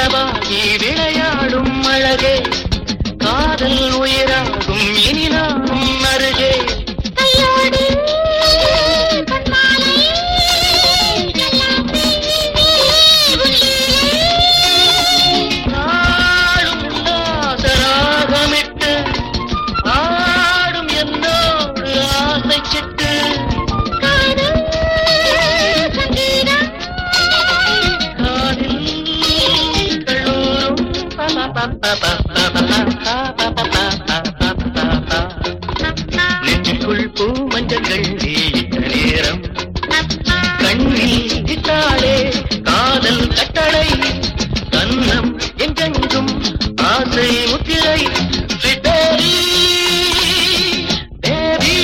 நிலவாகி விளையாடும் அழகே காதல் உயிராகும் இனி நானும் அருகே கையோடு பொன்மாலை எல்லாமே உள்ளே நாளும் உல்லாசராகமிட்டு ஆடும் என்னோடு ஆசை சிட்டு காதல் சங்கீதம் காதில் கல்லூரும் நெஞ்சுக்குள் பூ மஞ்சங்கள் நீட்ட நேரம் கண்ணில் இட்டாளே காதல் கட்டளை கண்ணம் எங்கெங்கும் ஆசை முத்திரை சிட்டேரி தேவி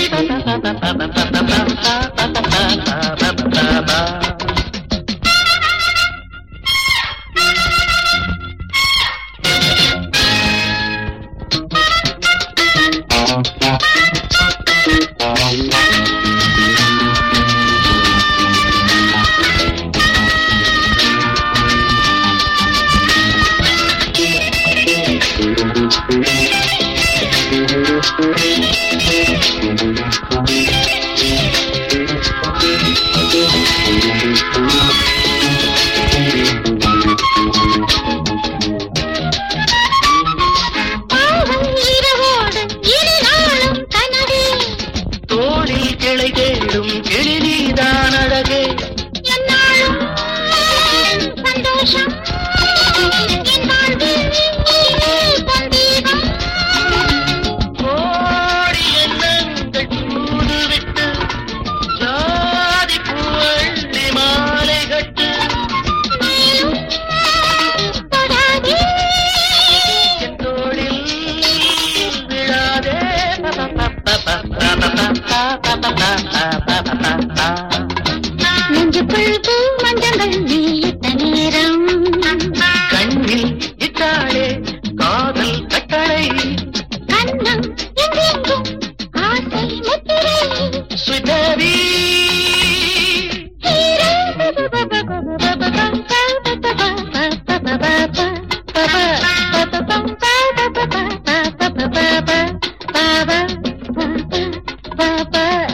பாவம் இரவோடு இரு நாளும் கனவே தோளில் கிளை தேடும் கிளிதான் அழகே என்னாலும் சந்தோஷம் என் வாழ்வில் பொந்தீபம் கோடி எண்ணங்கள் தூதுவிட்டு ஜாதி பூவள்ளி மாலை கட்டு மேலும் தொடாதே என் தோளில் விழாதே நெஞ்சுக்குள் பூ மஞ்சங்கள் நீட்ட நேரம் கண்ணில் இட்டாளே காதல் கட்டளை கண்ணம் எங்கெங்கும் ஆசை முத்திரை சுதவி Baba